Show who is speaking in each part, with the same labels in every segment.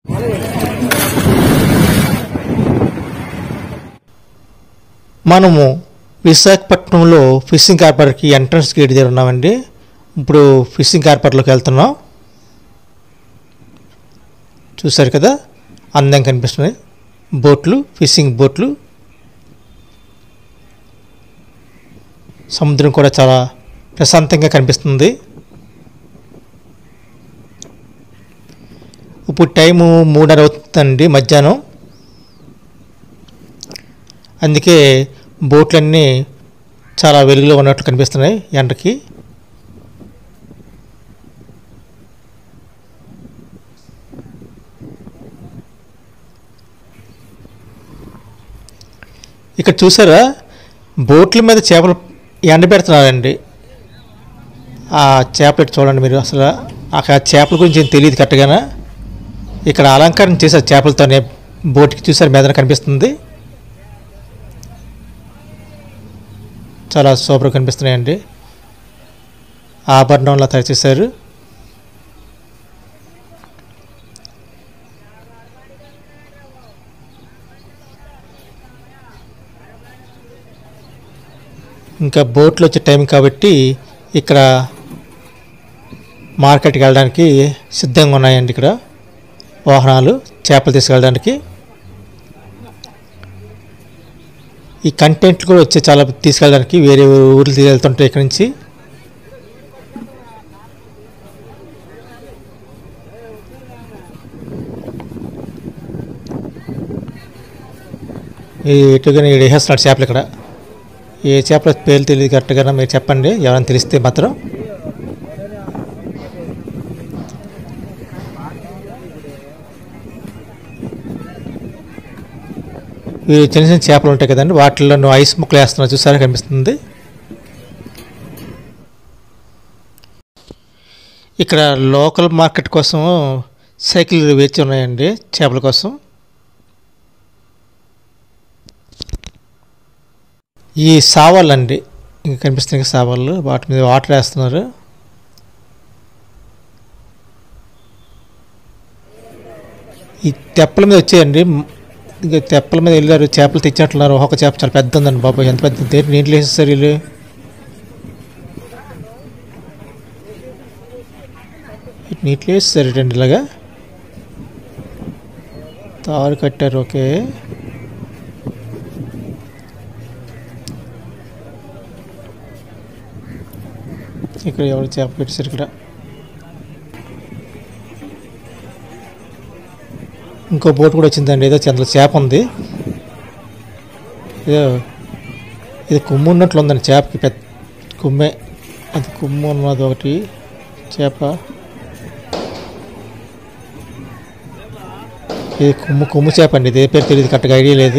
Speaker 1: మనము విశాఖపట్నంలో fishing హార్బర్కి entrance gate దగ్గర ఉన్నామండి ఇప్పుడు ఫిషింగ్ హార్బర్లోకి వెళ్తున్నాం చూశారు కదా అందంగా కనిపిస్తున్నాయి బోట్లు ఫిషింగ్ బోట్లు సముద్రం కూడా చాలా ప్రశాంతంగా కనిపిస్తుంది ఇప్పుడు టైము మూడున్నర అవుతుందండి మధ్యాహ్నం అందుకే బోట్లన్నీ చాలా వెలుగులో ఉన్నట్లు కనిపిస్తున్నాయి ఎండకి ఇక్కడ చూసారా బోట్ల మీద చేపలు ఎండబెడుతున్నారండి ఆ చేపలు చూడండి మీరు అసలు ఆ చేపల గురించి ఏం తెలియదు కరెక్ట్గానే ఇక్కడ అలంకరణ చేశారు చేపలతోనే బోట్కి చూసారు మీద కనిపిస్తుంది చాలా సూపర్గా కనిపిస్తున్నాయండి ఆభరణంలా తయారు చేశారు ఇంకా బోట్లు వచ్చే టైం కాబట్టి ఇక్కడ మార్కెట్కి వెళ్ళడానికి సిద్ధంగా ఉన్నాయండి ఇక్కడ వాహనాలు చేపలు తీసుకెళ్ళడానికి ఈ కంటెంట్లు కూడా వచ్చే చాలా తీసుకెళ్ళడానికి వేరే ఊర్లు వెళ్తుంటాయి ఇక్కడ నుంచి ఈ ఎటుగానే ఇక్కడ వేసేస్తున్నాడు చేపలు ఇక్కడ ఏ చేపల పేర్లు తెలియదు కరెక్ట్గా మీరు చెప్పండి ఎవరైనా తెలిస్తే మాత్రం ఇవి చిన్న చిన్న చేపలు ఉంటాయి కదండి వాటిల్లో నువ్వు ఐస్ ముక్కలు వేస్తున్నావు చూసారా కనిపిస్తుంది ఇక్కడ లోకల్ మార్కెట్ కోసం సైకిల్ వేచి ఉన్నాయండి చేపల కోసం ఈ సావాళ్ళు అండి ఇంకా కనిపిస్తున్నాయి సావాళ్ళు వాటి మీద వాటర్ వేస్తున్నారు ఈ తెప్పల మీద వచ్చాయండి ఇంకా తెప్పల మీద వెళ్ళారు చేపలు తెచ్చినట్లున్నారు ఒక చేప చాలా పెద్ద ఉందండి బాబు ఎంత పెద్ద ఉంది నీళ్ళు వేసేస్తారు వీళ్ళు నీటిలో వేస్తారు రెండు ఇలాగా తారు కట్టారు ఓకే ఇక్కడ ఎవరు చేప పెట్టారు ఇక్కడ ఇంకో బోట్ కూడా వచ్చిందండి ఏదో అందులో చేప ఉంది ఏదో ఇది కొమ్ము ఉన్నట్లు ఉందండి చేపకి పెద్ద కొమ్మే అది కొమ్ము ఉన్నది ఒకటి చేప ఇది కొమ్ము కొమ్ము చేప అండి ఇది ఏ పేరు తెలియదు కరెక్ట్గా ఐడియా లేదు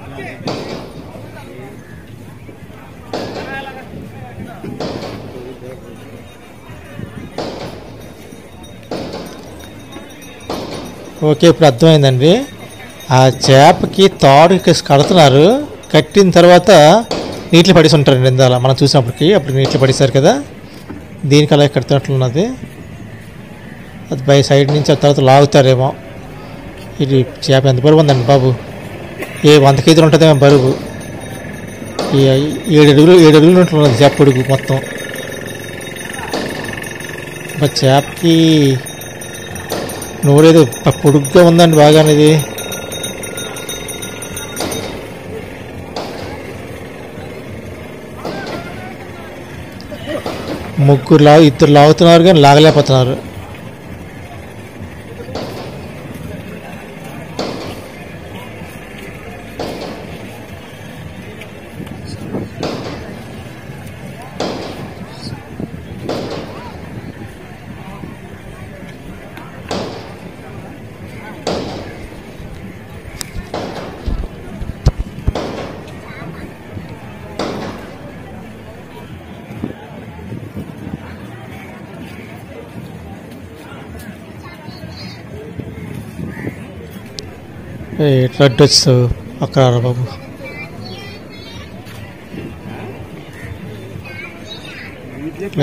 Speaker 1: ఓకే ఇప్పుడు అర్థమైందండి ఆ చేపకి తాడు కేసి కడుతున్నారు కట్టిన తర్వాత నీటిలో పడేసి ఉంటారండి ఇందాల మనం చూసినప్పటికి అప్పుడు నీటిలో పడేశారు కదా దీనికి అలా కడుతున్నట్లున్నది అది బై సైడ్ నుంచి ఆ తర్వాత లాగుతారేమో ఇది చేప ఎంత బరువు ఉందండి బాబు ఏ వంద కేజీలు ఉంటుందేమో బరువు ఈ ఏడు అడుగులు ఏడు అడుగులు ఉంటున్నది చేప పొడుగు మొత్తం మరి చేపకి నోరేదో ప- పొడుగ్గా ఉందండి బాగానే ఇది ముగ్గురు లా ఇద్దరు లాగుతున్నారు కానీ లాగలేకపోతున్నారు ఏ రెడ్ వచ్చి అక్కడ రా బాబు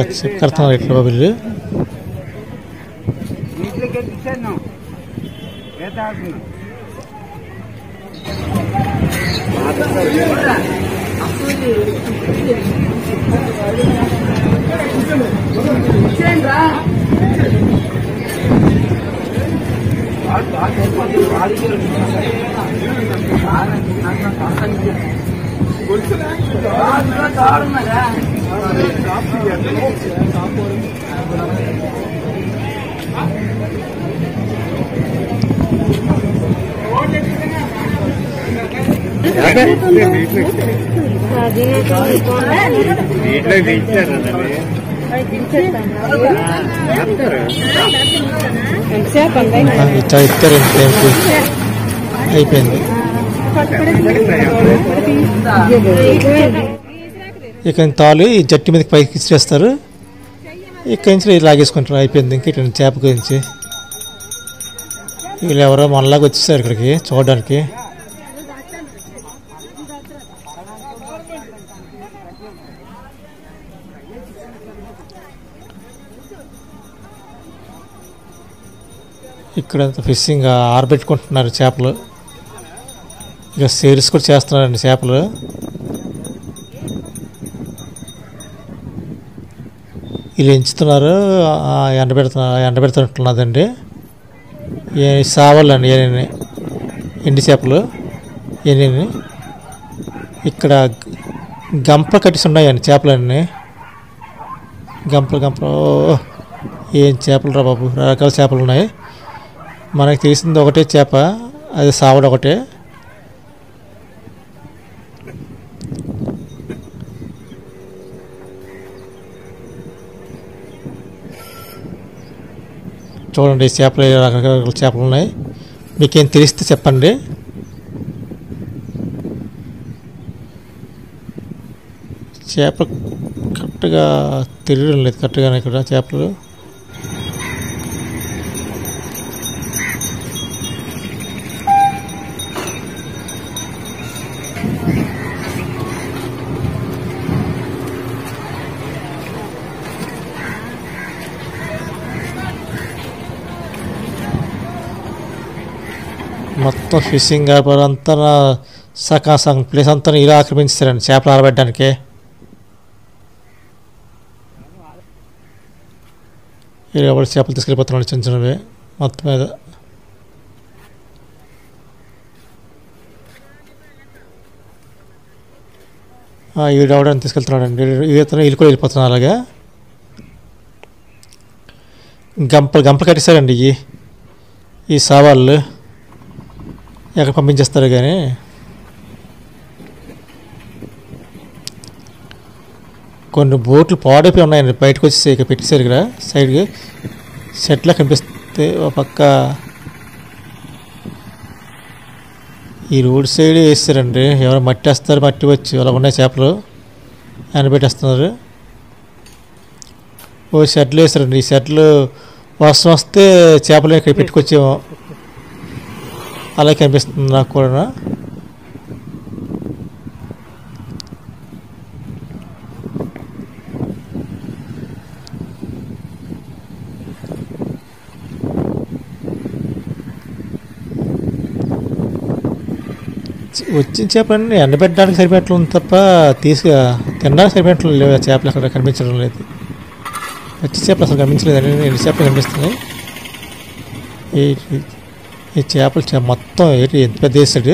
Speaker 1: కడుతున్నారు ఇట్లా బాబు వీళ్ళు
Speaker 2: నీటిలో దించారు
Speaker 3: ఎంతసేపు అండి
Speaker 1: ఆ, ఇట్లా ఇస్తారండి టైంకి అయిపోయింది ఇక తాలు ఈ జట్టు మీదకి పైకి ఇచ్చేస్తారు ఇక్కడి నుంచి లాగేసుకుంటారు అయిపోయింది ఇంక ఇటు చేప గురించి వీళ్ళు ఎవరో మనలాగా వచ్చేసారు ఇక్కడికి చూడడానికి ఇక్కడ ఫిషింగ్ ఆరబెట్టుకుంటున్నారు చేపలు ఇక సేల్స్ కూడా చేస్తున్నారండి చేపలు వీళ్ళు ఎంచుతున్నారు ఆ, ఎండబెడుతున్నారు ఎండబెడుతున్నట్టున్నదండి ఏ సావాలండి ఏనేని ఎండి చేపలు ఏనేని ఇక్కడ గంప కట్టేసి ఉన్నాయండి చేపలన్నీ గంపలు గంపలు ఓ, ఏం చేపలు రా బాబు రకరకాల చేపలు ఉన్నాయి మనకు తెలిసింది ఒకటే చేప అది సావడు ఒకటే చూడండి చేపలు ఏ రకరకాల చేపలు ఉన్నాయి మీకేం తెలిస్తే చెప్పండి చేప కరెక్ట్గా తెలియడం లేదు కరెక్ట్గా ఇక్కడ చేపలు మొత్తం ఫిషింగ్ హార్బర్ అంతా సగం సగం ప్లేస్ అంతా ఇలా ఆక్రమించారండి చేపలు ఆరబెట్టడానికి ఇలా ఎవరు చేపలు తీసుకెళ్ళిపోతున్నాడు చిన్న చిన్నవి మొత్తం మీద ఈవిడ ఎవడని తీసుకెళ్తున్నాడండి ఈతను వీళ్ళు కూడా వెళ్ళిపోతున్నారు అలాగా గంపలు గంపలు కట్టేశారండి ఇవి ఈ సవాళ్ళు ఎక్కడ పంపించేస్తారు కానీ కొన్ని బోట్లు పాడైపోయి ఉన్నాయండి బయటకు వచ్చేసి ఇక పెట్టేశారు ఇక్కడ సైడ్కి సెట్లో కనిపిస్తే ఒక పక్క ఈ రోడ్ సైడ్ వేస్తారండి ఎవరో మట్టి వేస్తారు మట్టి వచ్చి అలా ఉన్నాయి చేపలు ఎండబెట్టేస్తున్నారు ఓ షెడ్లు వేస్తారండి ఈ షెడ్లు వర్షం వస్తే చేపలు ఇక్కడ పెట్టుకొచ్చేమో అలా కనిపిస్తుంది నాకు కూడా చి- వచ్చిన చేపలన్నీ ఎండబెట్టడానికి సరిపెట్టలు ఉంది తప్ప తీసుకు తినడానికి సరిపెట్టలు లేవు ఆ చేపలు అక్కడ కనిపించడం లేదు పచ్చి చేపలు అసలు కనిపించలేదండి ఎన్ని చేపలు కనిపిస్తున్నాయి ఈ ఈ చేపలు చే- మొత్తం ఏంటి ఎంత పెద్ద వేసాడు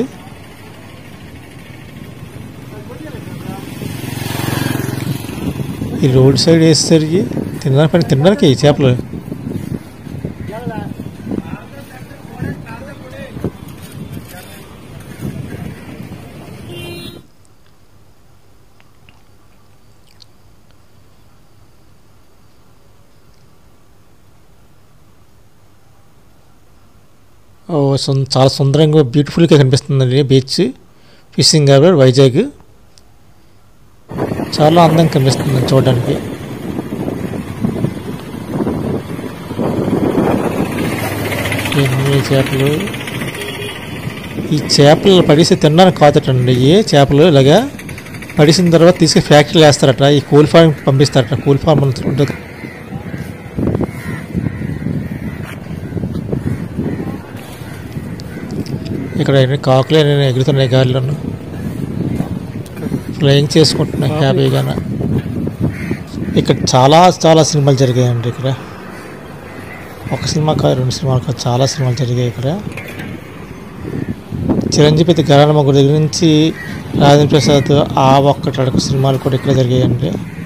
Speaker 1: ఈ రోడ్ సైడ్ వేసేసరికి తినడానికి పని తినడానికి ఈ చేపలు ఓ సుం- చాలా సుందరంగా బ్యూటిఫుల్గా కనిపిస్తుందండి బీచ్ ఫిషింగ్ హార్బర్ వైజాగ్ చాలా అందంగా కనిపిస్తుంది చూడడానికి ఎన్ని చేపలు ఈ చేపలు పడేసి తినడానికి కాదటండి ఏ చేపలు ఇలాగా పడేసిన తర్వాత తీసుకుని ఫ్యాక్టరీలు వేస్తారట ఈ కూల్ ఫార్మ్ పంపిస్తారట కూల్ ఫార్మ్ ఉంటుంది ఇక్కడ ఎన్ని కాకులు ఎన్ని ఎగురుతున్నాయి గాలిలోను ఫ్లయింగ్ చేసుకుంటున్నాయి హ్యాపీగా ఇక్కడ చాలా చాలా సినిమాలు జరిగాయండి ఇక్కడ ఒక సినిమా కాదు రెండు సినిమాలు కాదు చాలా సినిమాలు జరిగాయి ఇక్కడ చిరంజీవి గరాన ముగ్గురు దగ్గర నుంచి రాజేంద్ర ప్రసాద్ ఆ ఒక్కటి అడుగు సినిమాలు కూడా ఇక్కడ జరిగాయండి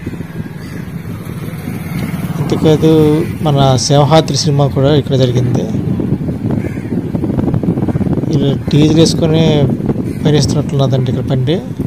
Speaker 1: అంతేకాదు మన సింహాద్రి సినిమా కూడా ఇక్కడ జరిగింది వీళ్ళు డీజిల్ వేసుకొని పనిస్తున్నట్లున్నదండి ఇక్కడ బండి